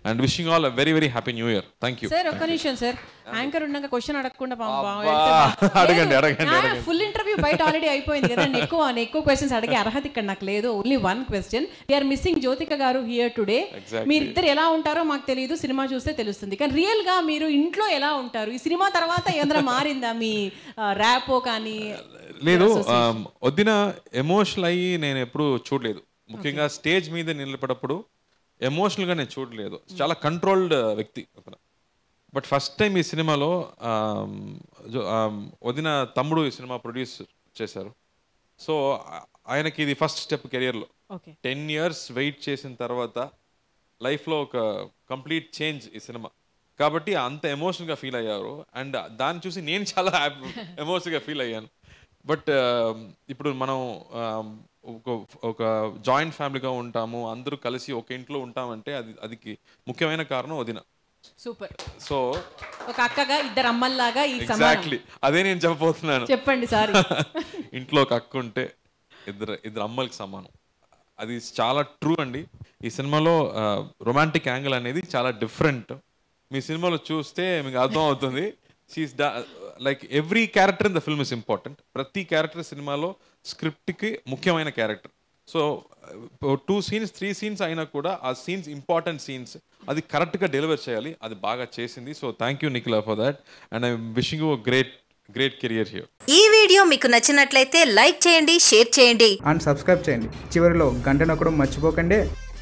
And wishing all a very very happy new year thank you sir ఒక్క నిమిషం sir anchor ఉన్నాక question అడగకుండా అడగండి, అడగండి, అడగండి. ఫుల్ ఇంటర్వ్యూ బయట ఆల్రెడీ అయిపోయింది కదా నేను ఎక్కువ నేను ఎక్కువ క్వశ్చన్స్ అడిగే అర్హత ఇక్కడ నాకు లేదు only one question we are missing Jyothika గారు హియర్ టుడే Exactly. మీరిద్దరు ఎలా ఉంటారో మాకు తెలియదు సినిమా చూస్తే తెలుస్తుంది కానీ రియల్ గా మీరు ఇంట్లో ఎలా ఉంటారు ఈ సినిమా తర్వాత ఏదైనా మారిందా మీ ర్యాపో కానీ లేదు ఆమ్, వద్దిన ఎమోషనల్ అయ్యి నేను ఎప్పుడు చూడలేదు ముఖ్యంగా స్టేజ్ మీద నిలబడప్పుడు ఎమోషనల్ గా నేను చూడలేదు చాలా కంట్రోల్డ్ వ్యక్తి అతను బట్ ఫస్ట్ టైం ఈ సినిమాలో ఆమ్, జో- ఆమ్, వదిన తమ్ముడు ఈ సినిమా ప్రొడ్యూస్ చేశారు సో ఆయనకి ఇది ఫస్ట్ స్టెప్ కెరియర్లో ఓకే టెన్ ఇయర్స్ వెయిట్ చేసిన తర్వాత లైఫ్లో ఒక కంప్లీట్ చేంజ్ ఈ సినిమా కాబట్టి అంత ఎమోషనల్గా ఫీల్ అయ్యారు అండ్ దాన్ని చూసి నేను చాలా ఎమోషనల్గా ఫీల్ అయ్యాను బట్ ఇప్పుడు మనం um, ఒక ఒక జాయింట్ ఫ్యామిలీగా ఉంటాము అందరూ కలిసి ఒక ఇంట్లో ఉంటామంటే అది అదికి ముఖ్యమైన కారణం వదిన సూపర్ సో ఒక అక్కగా ఇద్దరు అమ్మల్లాగా ఈ సమానం ఎగ్జాక్ట్లీ అదే నేను చెప్పబోతున్నాను చెప్పండి సారీ ఇంట్లో ఒక అక్క ఉంటే ఇద్దరు ఇద్దరు అమ్మలకి సమానం అది చాలా ట్రూ అండి ఈ సినిమాలో రొమాంటిక్ యాంగిల్ అనేది చాలా డిఫరెంట్ మీ సినిమాలో చూస్తే మీకు అర్థం అవుతుంది she's like every character in the film is important ప్రతి క్యారెక్టర్ సినిమాలో స్క్రిప్ట్కి ముఖ్యమైన character so two scenes three scenes అయినా కూడా ఆ సీన్స్ ఇంపార్టెంట్ సీన్స్ అది కరెక్ట్గా డెలివర్ చేయాలి అది బాగా చేసింది so thank you Nikhila for that and I wishing you great great career here ఈ వీడియో మీకు నచ్చినట్లయితే లైక్ చేయండి షేర్ చేయండి అండ్ సబ్స్క్రైబ్ చేయండి చివరిలో గంట నొక్కడం మర్చిపోకండి